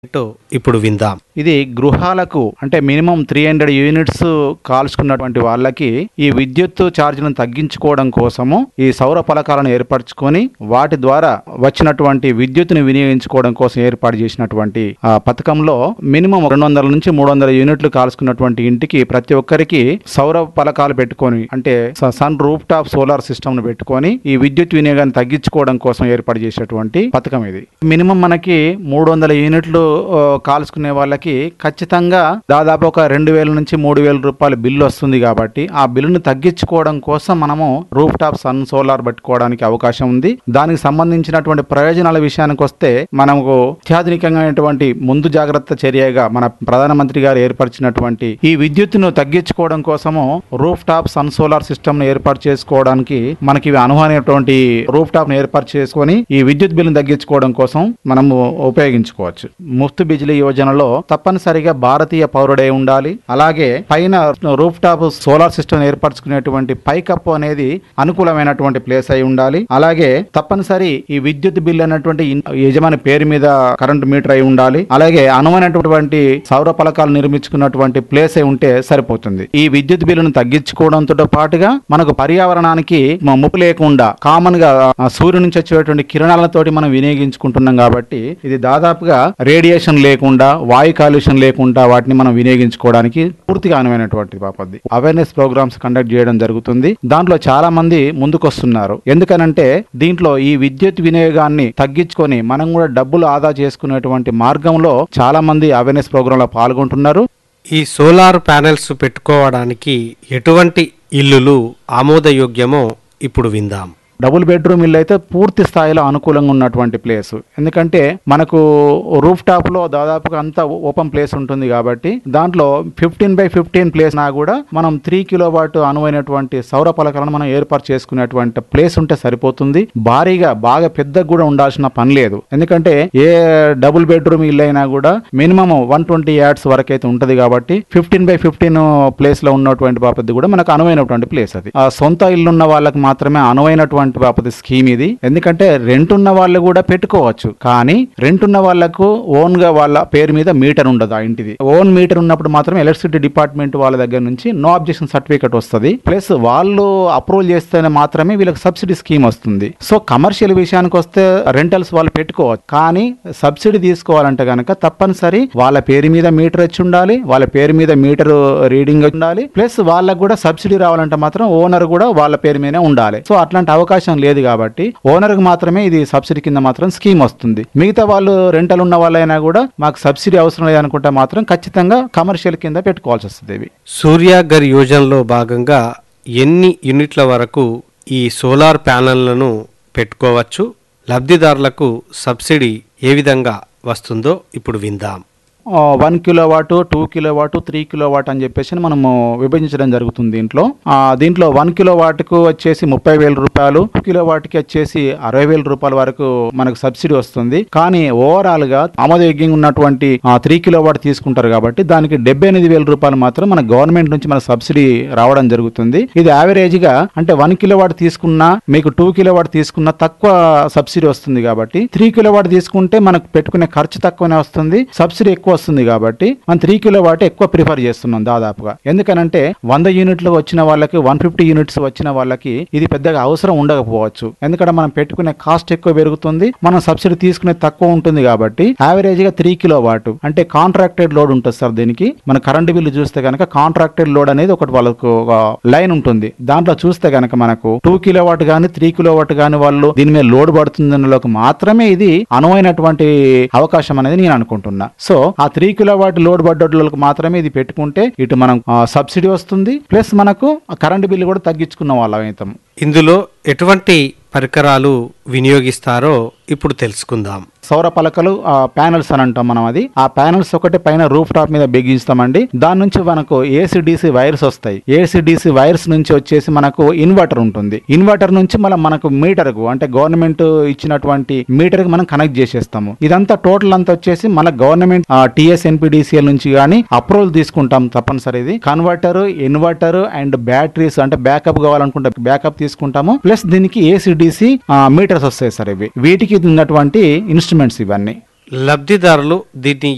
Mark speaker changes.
Speaker 1: ఏంటో ఇప్పుడు విందాం
Speaker 2: ఇది గృహాలకు అంటే మినిమం త్రీ హండ్రెడ్ యూనిట్స్ కాల్చుకున్నటువంటి వాళ్ళకి ఈ విద్యుత్ ఛార్జీలను తగ్గించుకోవడం కోసము ఈ సౌర పలకాలను ఏర్పరచుకొని వాటి ద్వారా వచ్చినటువంటి విద్యుత్తుని వినియోగించుకోవడం కోసం ఏర్పాటు చేసినటువంటి ఆ పథకంలో మినిమం రెండు వందల నుంచి మూడు వందల యూనిట్లు కాల్చుకున్నటువంటి ఇంటికి ప్రతి ఒక్కరికి సౌర పలకాలు పెట్టుకొని అంటే స- sun roof top solar system ను పెట్టుకొని ఈ విద్యుత్ వినియోగాన్ని తగ్గించుకోవడం కోసం ఏర్పాటు చేసేటువంటి పథకం ఇది మినిమం మనకి మూడు వందల యూనిట్లు ఆ, కాల్చుకునే వాళ్ళకి ఖచ్చితంగా దాదాపు ఒక రెండు వేల నుంచి మూడు వేల రూపాయల బిల్లు వస్తుంది కాబట్టి ఆ బిల్లును తగ్గించుకోవడం కోసం మనము రూఫ్ టాప్ సన్ సోలార్ పెట్టుకోవడానికి అవకాశం ఉంది దానికి సంబంధించినటువంటి ప్రయోజనాల విషయానికి వస్తే మనకు అత్యాధునికమైనటువంటి ముందు జాగ్రత్త చర్యగా మన ప్రధానమంత్రి గారు ఏర్పరిచినటువంటి ఈ విద్యుత్తును తగ్గించుకోవడం కోసము roof top sun solar system ను ఏర్పాటు చేసుకోవడానికి మనకి ఇవి అనువైనటువంటి రూఫ్ టాప్ ను ఏర్పాటు చేసుకొని ఈ విద్యుత్ బిల్లును తగ్గించుకోవడం కోసం మనము ఉపయోగించుకోవచ్చు ముఫ్త్ బిజిలీ యోజనలో తప్పనిసరిగా భారతీయ పౌరుడై ఉండాలి అలాగే పైన రూఫ్ టాప్ సోలార్ సిస్టమ్ ఏర్పరచుకునేటువంటి పైకప్పు అనేది అనుకూలమైనటువంటి ప్లేస్ అయి ఉండాలి అలాగే తప్పనిసరి ఈ విద్యుత్ బిల్ అనేటువంటి ఇన్- యజమాని పేరు మీద కరెంట్ మీటర్ అయి ఉండాలి అలాగే అనువైనటువంటి సౌర పలకాలు నిర్మించుకున్నటువంటి ప్లేస్ అయి ఉంటే సరిపోతుంది ఈ విద్యుత్ బిల్లును తగ్గించుకోవడంతో పాటుగా మనకు పర్యావరణానికి మ- ముప్పు లేకుండా కామన్ గా ఆ, సూర్యుడి నుంచి వచ్చేటువంటి కిరణాలతోటి మనం వినియోగించుకుంటున్నాం కాబట్టి ఇది దాదాపుగా రేడియేషన్ లేకుండా వాయు కాలుష్యం లేకుండా వాటిని మనం వినియోగించుకోవడానికి పూర్తిగా అనువైనటువంటి బాపద్ది అవేర్నెస్ ప్రోగ్రామ్స్ కండక్ట్ చేయడం జరుగుతుంది దాంట్లో చాలా మంది ముందుకొస్తున్నారు ఎందుకనంటే దీంట్లో ఈ విద్యుత్ వినియోగాన్ని తగ్గించుకొని మనం కూడా డబ్బులు ఆదా చేసుకునేటువంటి మార్గంలో చాలా మంది అవేర్నెస్ ప్రోగ్రామ్ లో పాల్గొంటున్నారు
Speaker 1: ఈ సోలార్ ప్యానెల్స్ పెట్టుకోవడానికి ఎటువంటి ఇల్లులు ఆమోదయోగ్యమో ఇప్పుడు విందాం
Speaker 2: డబుల్ బెడ్రూమ్ ఇల్లు అయితే పూర్తి స్థాయిలో అనుకూలంగా ఉన్నటువంటి ప్లేస్ ఎందుకంటే మనకు రూఫ్ టాప్ లో దాదాపుగా అంత ఓపెన్ ప్లేస్ ఉంటుంది కాబట్టి దాంట్లో ఫిఫ్టీన్ బై ఫిఫ్టీన్ ప్లేస్ నా కూడా మనం త్రీ కిలో వాట్ అనువైనటువంటి సౌర పలకలను మనం ఏర్పాటు చేసుకునేటువంటి ప్లేస్ ఉంటే సరిపోతుంది భారీగా బాగా పెద్దగా కూడా ఉండాల్సిన పని లేదు ఎందుకంటే ఏ డబుల్ బెడ్రూమ్ ఇల్లు అయినా కూడా మినిమం వన్ ట్వంటీ యాడ్స్ వరకు అయితే ఉంటది కాబట్టి ఫిఫ్టీన్ బై ఫిఫ్టీన్ ప్లేస్ లో ఉన్నటువంటి బాపతి కూడా మనకు అనువైనటువంటి ప్లేస్ అది ఆ సొంత ఇల్లు ఉన్న వాళ్ళకి మాత్రమే అనువైనటువంటి బాపతి స్కీమ్ ఇది ఎందుకంటే రెంట్ ఉన్న వాళ్ళు కూడా పెట్టుకోవచ్చు కానీ రెంట్ ఉన్న వాళ్ళకు ఓన్ గా వాళ్ళ పేరు మీద మీటర్ ఉండదు ఆ ఇంటిది ఓన్ మీటర్ ఉన్నప్పుడు మాత్రం ఎలక్ట్రిసిటీ డిపార్ట్మెంట్ వాళ్ళ దగ్గర నుంచి నో అబ్జెక్షన్ సర్టిఫికేట్ వస్తుంది ప్లస్ వాళ్ళు అప్రూవల్ చేస్తేనే మాత్రమే వీళ్ళకి సబ్సిడీ స్కీమ్ వస్తుంది సో కమర్షియల్ విషయానికి వస్తే రెంటల్స్ వాళ్ళు పెట్టుకోవచ్చు కానీ సబ్సిడీ తీసుకోవాలంటే కనుక తప్పనిసరి వాళ్ళ పేరు మీద మీటర్ వచ్చి ఉండాలి వాళ్ళ పేరు మీద మీటర్ రీడింగ్ ఉండాలి ప్లస్ వాళ్ళకు కూడా సబ్సిడీ రావాలంటే మాత్రం ఓనర్ కూడా వాళ్ళ పేరు మీదనే ఉండాలి సో అట్లాంటి అవకాశం లేదు కాబట్టి ఓనర్ కి మాత్రమే ఇది సబ్సిడీ కింద మాత్రం స్కీమ్ వస్తుంది మిగతా వాళ్ళు రెంటల్ ఉన్న వాళ్ళైనా కూడా మాకు సబ్సిడీ అవసరం లేదనుకుంటే మాత్రం ఖచ్చితంగా కమర్షియల్ కింద పెట్టుకోవాల్సి వస్తుంది ఇవి
Speaker 1: సూర్యాగర్ యోజనలో భాగంగా ఎన్ని యూనిట్ల వరకు ఈ సోలార్ ప్యానెళ్లను పెట్టుకోవచ్చు లబ్ధిదారులకు సబ్సిడీ ఏ విధంగా వస్తుందో ఇప్పుడు విందాం
Speaker 2: one kilowatt two kilowatt three kilowatt అని చెప్పేసి మనము విభజించడం జరుగుతుంది దీంట్లో ఆ, దీంట్లో వన్ కిలో వాట్కు వచ్చేసి ముప్పై వేల రూపాయలు టూ కిలో వాట్కి వచ్చేసి అరవై వేల రూపాయల వరకు మనకు సబ్సిడీ వస్తుంది కానీ ఓవరాల్ గా ఆమోదయోగ్యంగా ఉన్నటువంటి త్రీ కిలో వాట్ తీసుకుంటారు కాబట్టి దానికి డెబ్బై ఎనిమిది వేల రూపాయలు మాత్రం మన గవర్నమెంట్ నుంచి మన సబ్సిడీ రావడం జరుగుతుంది ఇది యావరేజ్ గా అంటే వన్ కిలో వాట్ తీసుకున్నా మీకు టూ కిలో వాట్ తీసుకున్నా తక్కువ సబ్సిడీ వస్తుంది కాబట్టి త్రీ కిలో వాట్ తీసుకుంటే మనకు పెట్టుకునే ఖర్చు తక్కువనే వస్తుంది సబ్సిడీ ఎక్కువ వస్తుంది కాబట్టి మనం త్రీ కిలో వాట్ ఎక్కువ ప్రిఫర్ చేస్తున్నాం దాదాపుగా ఎందుకనంటే వంద యూనిట్లు వచ్చిన వాళ్ళకి వన్ ఫిఫ్టీ యూనిట్స్ వచ్చిన వాళ్ళకి ఇది పెద్దగా అవసరం ఉండకపోవచ్చు ఎందుకంటే మనం పెట్టుకునే కాస్ట్ ఎక్కువ పెరుగుతుంది మనం సబ్సిడీ తీసుకునే తక్కువ ఉంటుంది కాబట్టి యావరేజ్ గా త్రీ కిలో వాట్ అంటే కాంట్రాక్టెడ్ లోడ్ ఉంటుంది సార్ దీనికి మన కరెంట్ బిల్లు చూస్తే కనుక కాంట్రాక్టెడ్ లోడ్ అనేది ఒకటి వాళ్ళకు ఒక లైన్ ఉంటుంది దాంట్లో చూస్తే కనుక మనకు టూ కిలో వాట్ గానీ త్రీ కిలో వాట్ గానీ వాళ్ళు దీని మీద లోడ్ పడుతుందన్నలోకి మాత్రమే ఇది అనువైనటువంటి అవకాశం అనేది నేను అనుకుంటున్నా సో ఆ త్రీ కిలో వాట్ లోడ్ పడ్డోళ్ళకి మాత్రమే ఇది పెట్టుకుంటే ఇటు మనం ఆ, సబ్సిడీ వస్తుంది ప్లస్ మనకు కరెంట్ బిల్లు కూడా తగ్గించుకున్న వాళ్ళం అవుతాం
Speaker 1: ఇందులో ఎటువంటి పరికరాలు వినియోగిస్తారో ఇప్పుడు తెలుసుకుందాం
Speaker 2: సౌర పలకలు ప్యానల్స్ అని అంటాం మనం అది ఆ ప్యానల్స్ ఒకటి పైన రూఫ్ టాప్ మీద బిగిస్తామండి దాని నుంచి మనకు ఏసీడీసీ వైర్స్ వస్తాయి ఏసీడీసీ వైర్స్ నుంచి వచ్చేసి మనకు ఇన్వర్టర్ ఉంటుంది ఇన్వర్టర్ నుంచి మళ్ళీ మనకు మీటర్ కు అంటే గవర్నమెంట్ ఇచ్చినటువంటి మీటర్ కి మనం కనెక్ట్ చేసేస్తాము ఇదంతా టోటల్ అంతా వచ్చేసి మన గవర్నమెంట్ టిఎస్ ఎన్పిడిసిఎల్ నుంచి కానీ అప్రూవల్ తీసుకుంటాం తప్పనిసరి ఇది కన్వర్టర్ ఇన్వర్టర్ అండ్ బ్యాటరీస్ అంటే బ్యాకప్ కావాలనుకుంటే బ్యాకప్ తీసుకుంటాము ప్లస్ దీనికి ఏసీడీసీ మీటర్స్ వస్తాయి సార్ ఇవి వీటికి ఉన్నటువంటి ఇన్స్ట్రుమెంట్స్ ఇవన్నీ
Speaker 1: లబ్ధిదారులు దీన్ని